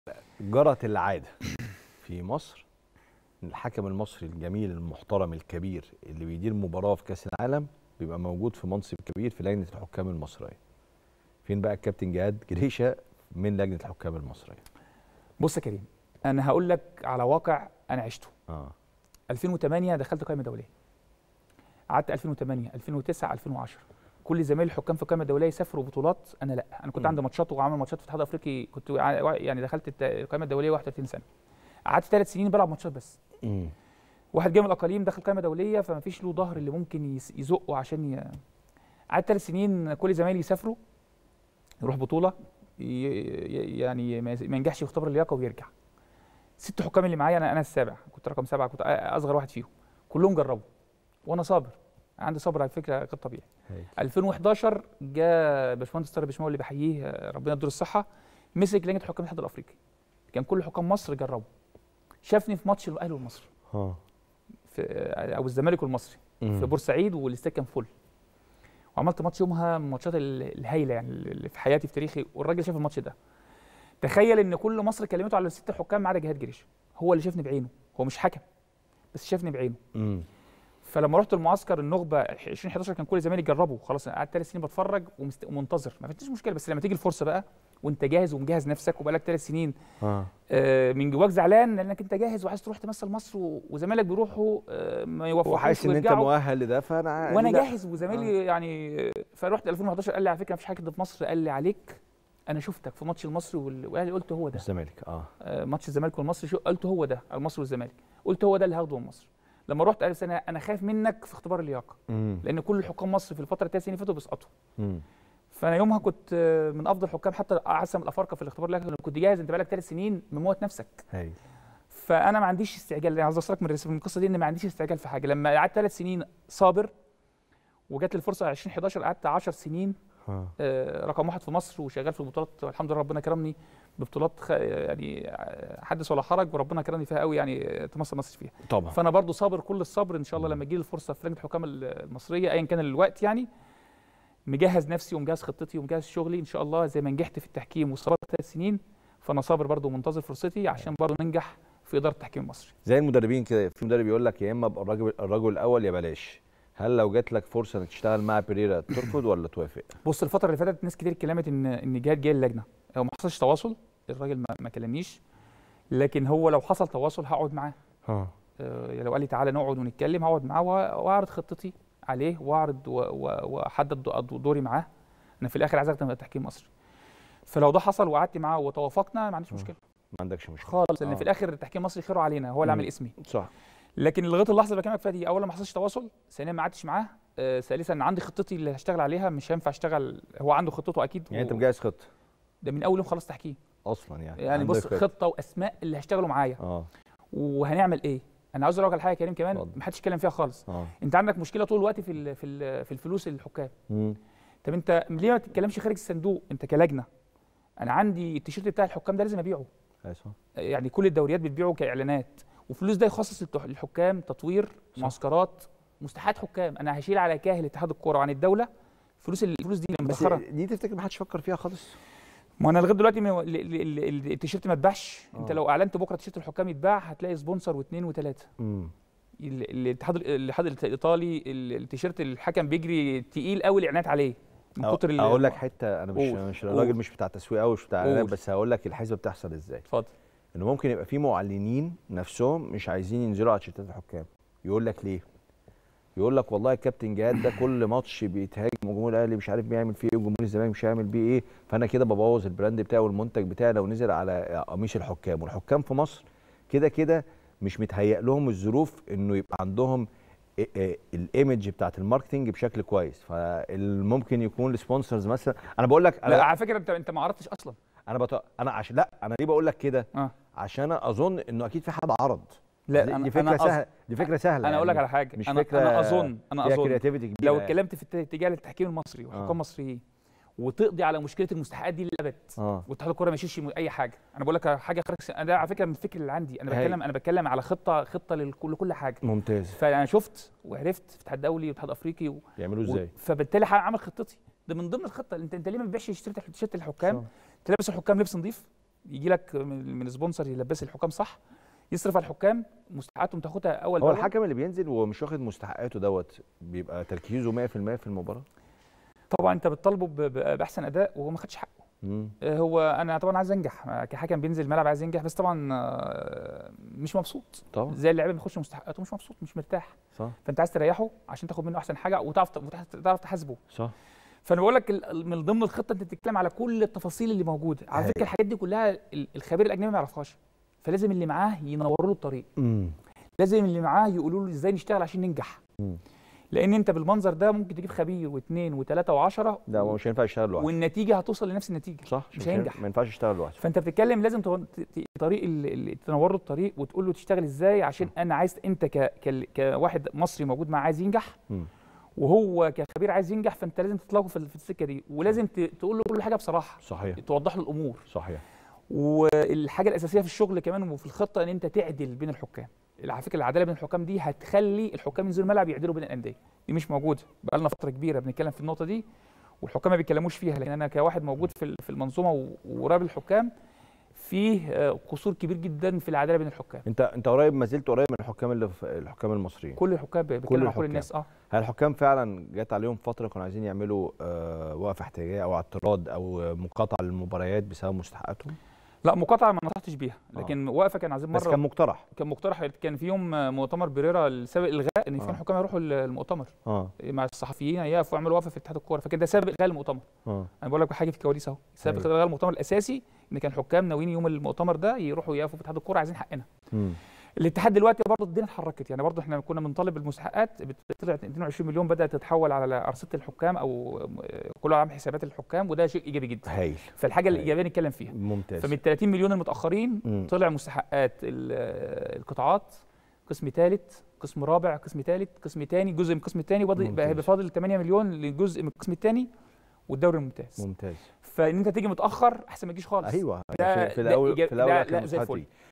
جرت العاده في مصر الحكم المصري الجميل المحترم الكبير اللي بيدير مباراه في كاس العالم بيبقى موجود في منصب كبير في لجنه الحكام المصريه فين بقى الكابتن جهاد جريشه من لجنه الحكام المصريه بص يا كريم انا هقول لك على واقع انا عشته اه 2008 دخلت قائمه دوليه قعدت 2008 2009 2010 كل زمايلي الحكام في القائمه الدوليه سافروا بطولات انا لا انا كنت مم. عندي ماتشات وعامل ماتشات في الاتحاد الافريقي كنت ع- يعني دخلت الت- القائمه الدوليه 31 سنه قعدت ثلاث سنين بلعب ماتشات بس امم واحد جاي من الاقاليم دخل قائمه دوليه فما فيش له ظهر اللي ممكن يس- يزقه عشان ي... قعدت ثلاث سنين كل زمايلي يسافروا يروح بطوله ي... ي- يعني ما ما ينجحش في اختبار اللياقه ويرجع ست حكام اللي معايا انا انا السابع كنت رقم سبعه كنت أ- اصغر واحد فيهم كلهم جربوا وانا صابر عندي صبر على فكره غير طبيعي 2011 جاء باشمهندس طارق بشماوي اللي بحييه آه، ربنا يديله الصحه مسك لجنه حكام الاتحاد الافريقي كان كل حكام مصر جربوا شافني في ماتش الاهلي والمصري اه في او الزمالك والمصري في بورسعيد والاستاد كان فل وعملت ماتش يومها من الماتشات ال- الهايله يعني اللي في حياتي في تاريخي والراجل شاف الماتش ده تخيل ان كل مصر كلمته على الست حكام ما عدا جهاد جريشه هو اللي شافني بعينه هو مش حكم بس شافني بعينه امم فلما رحت المعسكر النخبه 2011 كان كل زمايلي جربوا خلاص انا قعدت ثلاث سنين بتفرج ومست... ومنتظر ما فيش مشكله بس لما تيجي الفرصه بقى وانت جاهز ومجهز نفسك وبقالك ثلاث سنين اه آه، من جواك زعلان لانك انت جاهز وعايز تروح تمثل مصر و- وزمايلك بيروحوا آه، ما يوفقوش وحاسس ان انت ويرجعوا. مؤهل لده فانا وانا لا. جاهز وزمايلي يعني فرحت 2011 قال لي على فكره مفيش حاجه في مصر قال لي عليك انا شفتك في ماتش المصري وال- والاهلي قلت هو ده الزمالك اه آه، ماتش الزمالك والمصري شو قلت هو ده المصري والزمالك قلت هو ده اللي هاخده من مصر لما رحت قال انا انا خايف منك في اختبار اللياقه امم لان كل الحكام مصر في الفتره الثلاث سنين اللي فاتوا بيسقطوا امم فانا يومها كنت آه، من افضل حكام حتى احسن من الافارقه في الاختبار اللياقه كنت جاهز انت بقالك ثلاث سنين مموت نفسك هايل فانا ما عنديش استعجال يعني عايز اوصلك من الرس- من القصه دي ان ما عنديش استعجال في حاجه لما قعدت ثلاث سنين صابر وجات لي الفرصه 2011 قعدت 10 سنين اه آه، رقم واحد في مصر وشغال في البطولات والحمد لله ربنا كرمني ببطولات خ... يعني آه، حدث ولا حرج وربنا كرمني فيها قوي يعني آه، تمثل مصر فيها طبعا فانا برضو صابر كل الصبر ان شاء الله لما تجي لي الفرصه في لجنه الحكام المصريه ايا كان الوقت يعني مجهز نفسي ومجهز خطتي ومجهز شغلي ان شاء الله زي ما نجحت في التحكيم وصبرت ثلاث سنين فانا صابر برضو ومنتظر فرصتي عشان برضو ننجح في اداره التحكيم المصري زي المدربين كده في مدرب يقول لك يا اما ابقى الراجل الرجل الاول يا بلاش هل لو جات لك فرصه انك تشتغل مع بيريرا ترفض ولا توافق؟ بص الفتره اللي فاتت ناس كتير اتكلمت ان ان جهاد جاي اللجنه هو ما حصلش تواصل الراجل ما, ما كلمنيش لكن هو لو حصل تواصل هقعد معاه اه آه، لو قال لي تعالى نقعد ونتكلم هقعد معاه وأ- واعرض خطتي عليه واعرض و- و- واحدد دو- دوري معاه انا في الاخر عايز اخدم التحكيم المصري فلو ده حصل وقعدت معاه وتوافقنا ما عنديش آه. مشكله ما عندكش مشكله خالص لان آه. في الاخر التحكيم المصري خيره علينا هو اللي مم. عامل اسمي صح لكن لغايه اللحظه اللي بكلمك فيها دي اولا ما حصلش تواصل ثانيا ما قعدتش معاه آه، ثالثا عندي خطتي اللي هشتغل عليها مش هينفع اشتغل هو عنده خطته اكيد يعني انت و- مجهز خطه ده من اول يوم خلاص تحكيم اصلا يعني يعني عندك بص خطه واسماء اللي هيشتغلوا معايا اه وهنعمل ايه انا عاوز اقول لك على حاجه يا كريم كمان اتفضل. ما حدش اتكلم فيها خالص اه انت عندك مشكله طول الوقت في ال في ال في الفلوس الحكام مم. طب انت ليه ما تتكلمش خارج الصندوق انت كلجنه انا عندي التيشيرت بتاع الحكام ده لازم ابيعه أيوة صح يعني كل الدوريات بتبيعه كاعلانات والفلوس ده يخصص للتح- للحكام تطوير صح. معسكرات مستحقات حكام انا هشيل على كاهل اتحاد الكوره وعن الدوله فلوس الفلوس دي لما بس متاخره دي تفتكر ما حدش فكر فيها خالص ما انا لغايه دلوقتي ما- ال- ال- ال- ال- التيشيرت ما اتباعش انت آه. لو اعلنت بكره تيشيرت الحكام يتباع هتلاقي سبونسر واثنين وثلاثه امم ال- الاتحاد الاتحاد الايطالي ال- التيشيرت الحكم بيجري تقيل قوي الاعلانات عليه من كتر ال- اقول لك حته انا مش قول. مش قول. الراجل مش بتاع تسويق قوي مش بتاع اعلانات قول. بس هقول لك الحسبه بتحصل ازاي اتفضل انه ممكن يبقى في معلنين نفسهم مش عايزين ينزلوا على تيشيرتات الحكام يقول لك ليه يقول لك والله الكابتن جهاد ده كل ماتش بيتهاجم وجمهور الاهلي مش عارف بيعمل فيه ايه وجمهور الزمالك مش هيعمل بيه ايه فانا كده ببوظ البراند بتاعي والمنتج بتاعي لو نزل على قميص الحكام والحكام في مصر كده كده مش متهيأ لهم الظروف انه يبقى عندهم إيه إيه الايمج بتاعت الماركتنج بشكل كويس فممكن يكون السبونسرز مثلا انا بقول لك لا انا على فكره انت انت ما عرضتش اصلا انا بط... انا عشان لا انا ليه بقول لك كده اه عشان اظن انه اكيد في حد عرض لا دي, أنا- دي فكره أنا أظ- سهله دي فكره سهله انا اقول لك يعني على حاجه مش انا فكره انا اظن انا فيها اظن كرياتيفيتي كبيره لو يعني. اتكلمت في اتجاه التحكيم المصري وحكام آه. مصريين وتقضي على مشكله المستحقات دي للابد اه واتحاد الكوره ما يشيلش م- اي حاجه انا بقول لك حاجه خارج س- انا ده على فكره من الفكر اللي عندي انا هاي. بتكلم انا بتكلم على خطه خطه لكل لكل حاجه ممتاز فانا شفت وعرفت في اتحاد دولي واتحاد افريقي و... يعملوا و... ازاي فبالتالي عامل خطتي ده من ضمن الخطه انت انت ليه ما بتبيعش تيشيرت تيشيرت الحكام صح. تلبس الحكام لبس نظيف يجي لك من من سبونسر يلبس الحكام صح يصرف على الحكام مستحقاتهم تاخدها اول هو بأول. الحكم اللي بينزل ومش واخد مستحقاته دوت بيبقى تركيزه 100% في المباراه طبعا انت بتطالبه ب- ب- باحسن اداء وهو ما خدش حقه مم. آه، هو انا طبعا عايز انجح آه، كحكم بينزل الملعب عايز ينجح بس طبعا آه، مش مبسوط طبعا زي اللاعب بيخش مستحقاته مش مبسوط مش مرتاح صح فانت عايز تريحه عشان تاخد منه احسن حاجه وتعرف تعرف تحاسبه صح فانا بقول لك ال- من ضمن الخطه انت بتتكلم على كل التفاصيل اللي موجوده على هاي. فكره الحاجات دي كلها ال- الخبير الاجنبي ما يعرفهاش فلازم اللي معاه ينوروا له الطريق امم لازم اللي معاه يقولوا له ازاي نشتغل عشان ننجح مم. لان انت بالمنظر ده ممكن تجيب خبير واثنين وثلاثه وعشرة لا هو مش هينفع يشتغل لوحده والنتيجه هتوصل لنفس النتيجه صح مش هينجح. ما ينفعش يشتغل لوحده فانت بتتكلم لازم تو- ت- ت- طريق ال- ال- تنور له الطريق وتقول له تشتغل ازاي عشان انا عايز انت ك... ك... كواحد مصري موجود معاه عايز ينجح مم. وهو كخبير عايز ينجح فانت لازم تطلقه في ال- في السكه دي ولازم ت... تقول له كل حاجه بصراحه صحيح توضح له الامور صحيح والحاجه الاساسيه في الشغل كمان وفي الخطه ان انت تعدل بين الحكام على فكره العداله بين الحكام دي هتخلي الحكام ينزلوا الملعب يعدلوا بين الانديه دي مش موجوده بقى لنا فتره كبيره بنتكلم في النقطه دي والحكام ما بيتكلموش فيها لان انا كواحد موجود في ال- في المنظومه و- وقريب الحكام فيه آه، قصور كبير جدا في العداله بين الحكام انت انت قريب ما زلت قريب من الحكام اللي في الحكام المصريين كل الحكام ب- بيتكلم مع كل الحكام. الناس اه هل الحكام فعلا جت عليهم فتره كانوا عايزين يعملوا آه وقفه احتجاجيه او اعتراض او مقاطعه للمباريات بسبب مستحقاتهم لا مقاطعه ما نصحتش بيها لكن وقفه كان عايزين بس مره كان مقترح كان مقترح كان في يوم آه، مؤتمر بريرا السابق الغاء ان في آه. الحكام يروحوا ال- المؤتمر اه مع الصحفيين يقفوا يعملوا وقفه في اتحاد الكوره فكان ده سابق الغاء المؤتمر اه انا بقول لك حاجه في الكواليس اهو سابق أيوة. الغاء المؤتمر الاساسي ان كان حكام ناويين يوم المؤتمر ده يروحوا يقفوا في اتحاد الكوره عايزين حقنا مم. الاتحاد دلوقتي برضه الدنيا اتحركت يعني برضه احنا كنا بنطالب المستحقات طلعت 22 مليون بدات تتحول على ارصده الحكام او كل عام حسابات الحكام وده شيء ايجابي جدا هايل فالحاجه أيوة. الايجابيه نتكلم فيها ممتاز فمن 30 مليون المتاخرين مم. طلع مستحقات ال- القطاعات قسم ثالث قسم رابع قسم ثالث قسم ثاني جزء من القسم الثاني ممتاز. بفاضل 8 مليون لجزء من القسم الثاني والدوري الممتاز ممتاز فان انت تيجي متاخر احسن ما تجيش خالص ايوه ده- في, في ده الاول إيجاب- في الاول ده- كان لا، زي مستحيل. الفل.